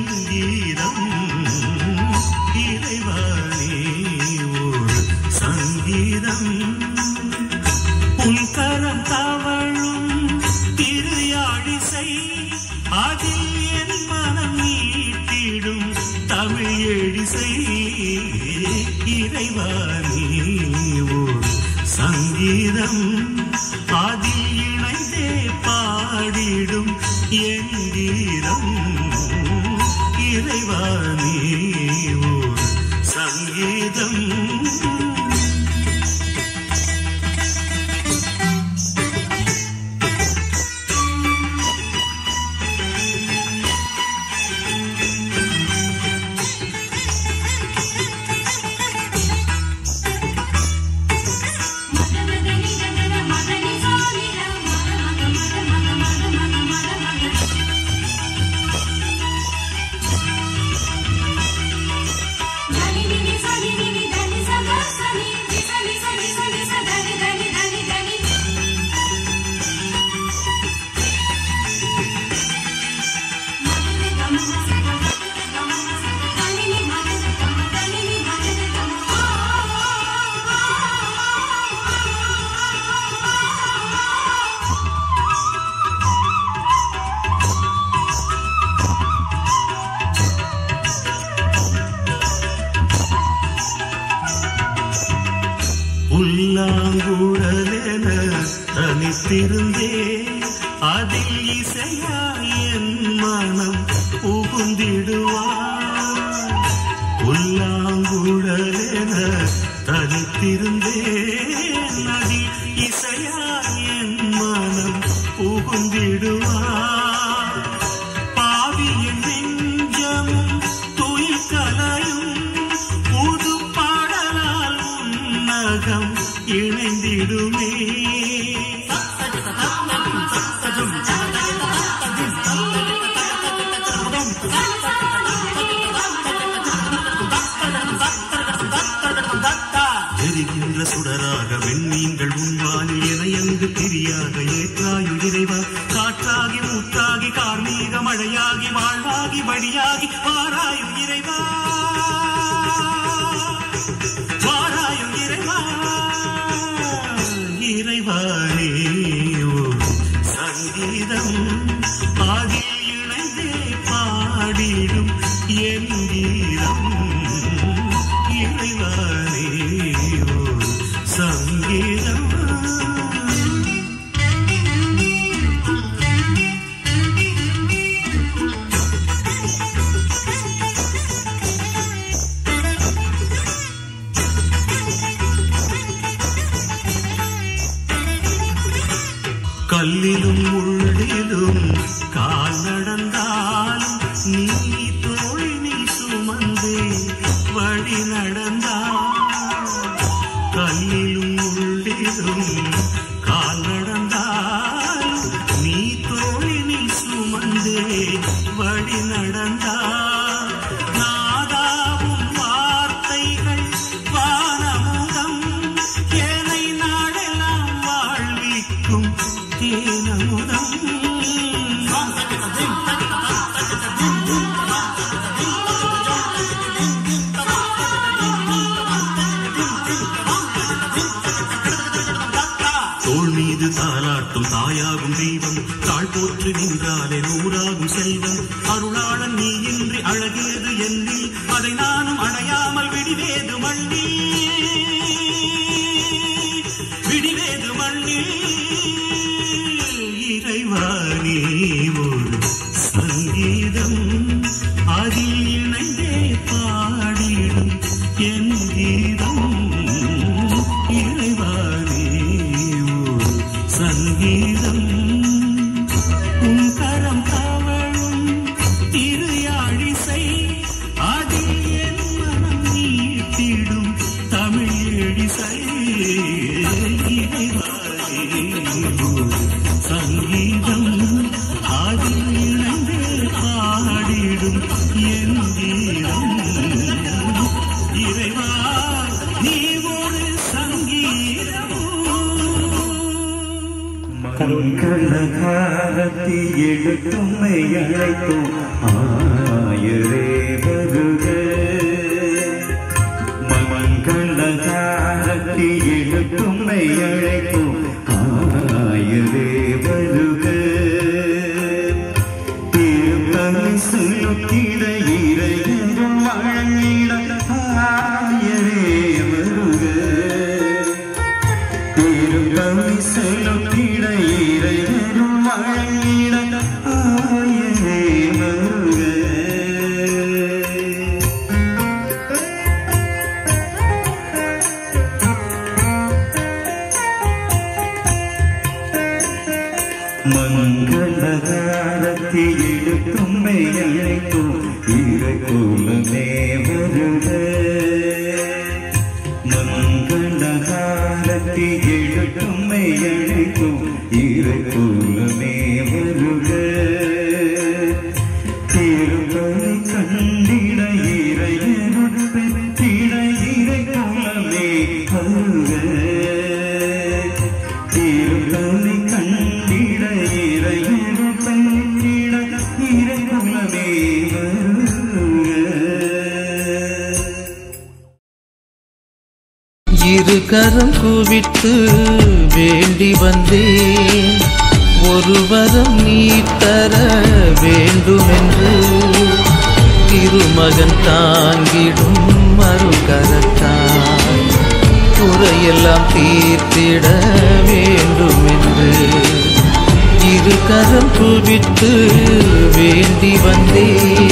என் கீதம் இறைவானே ஒரு சங்கீதம் உன் கரம் தவழும் திருயாழிசை அதில் என் மனம் நீட்டிடும் தமிழ் எழிசை இறைவானே ஒரு சங்கீதம் அதில் இணைந்தே பாடிடும் என் கீதம் இறைவானே ஒரு சங்கீதம் மதமதனி கதன மதனி சானில மத மத மத மத மத மத மத மத தனி நினி சனி நினி தனி சக சனி தி சனி சனி சனி ச தனி தனி தனி தனி மதன கம சக கம சக தனி நி மதன கம தனி நி மதன கம ஆ ஆ புல்லாங்குழலென தனித்திருந்தே அதில் இசையா என் மனம் புகுந்திடுவார் புல்லாங்குழலென தனித்திருந்தே அதில் இசையா என் மனம் புகுந்திடுவார் பாவியின் நெஞ்சமும் துயில் கலையும் புது பாடலால் உன்னகம் இணைந்திடுமே எரிகின்ற சுடராக வெண்ணீங்கள் உன்வானில் எனையங்கு திரியாக ஏற்றாயு இறைவா காற்றாகி மூத்தாகி கார்மீக மழையாகி வாழ்வாகி வழியாகி வாராயு இறைவா வாராயு இறைவா இறைவானே ஒரு சங்கீதம் அதில் இணைந்தே பாடிடும் என் கீதம் இறைவானே ஒரு சங்கீதம் கல்லிலும் முள்ளிலும் கால் நடந்தாலும் நீ தோழி நீ சுமந்தே வழி நடந்தால் கல்லிலும் முள்ளிலும் கால் நடந்தாலும் நீ தோழி நீ சுமந்தே வழி நடந்தால் நாதாவும் வார்த்தைகள் வானமுதம் ஏனை நாடெல்லாம் வாழ்விக்கும் தேனமுதம் தோள் மீது தாலாட்டும் தாயாகும் தெய்வம் தாழ் போற்று நின்றாலே நூறாகும் செல்வம் அருளாளன் நீ இன்றி அழகியது என்னில் அதை நானும் அடையாமல் விடிவேது மண்ணில் விடிவேது மண்ணில் இறைவானே ஒரு சங்கீதம் அதில் இணைந்தே பாடிடும் என் கீதம் இறைவானே ஒரு சங்கீதம் உன் கரம் தவழும் திருயாழிசை அதில் என் மனம் நீட்டிடும் தமிழ் எழிசை இறைவானே ஒரு சங்கீதம் அதில் இணைந்து பாடிடும் என் கீதம் இறைவா நீ ஒரு சங்கீதமோ கண்கணகாரத்தி எழுத்தும்மை அழைத்தோம் ஆயிரம் செலுத்திட இறையரும் வழங்கிட ஆயரே வருக திருப்பவி செலுத்திட இறையரும் வழங்கிட ஆயரே வருக மங்களகாரத்தை எடுக்கும் மேலைக்கும் இறக்குலமே வருக மங்களகாரத்தை எடுக்கும் மேலைக்கும் இறக்குலமே வருக திருப்பதி கண்டிட இறையருள் பெற்றிட இறைக்குலமே வருக திருப்பதி கண்டிட இறையரு பெற்றிட இறைகுலமே வருக இரு கரம் குவித்து வேண்டி வந்தேன் ஒருவரம் நீ தர வேண்டுமென்று திருமகன் தாங்கிடும் மறுகரத்தாய் குறையெல்லாம் தீர்த்திட வேண்டுமென்று இரு கரம் குவித்து வேண்டி வந்தேன்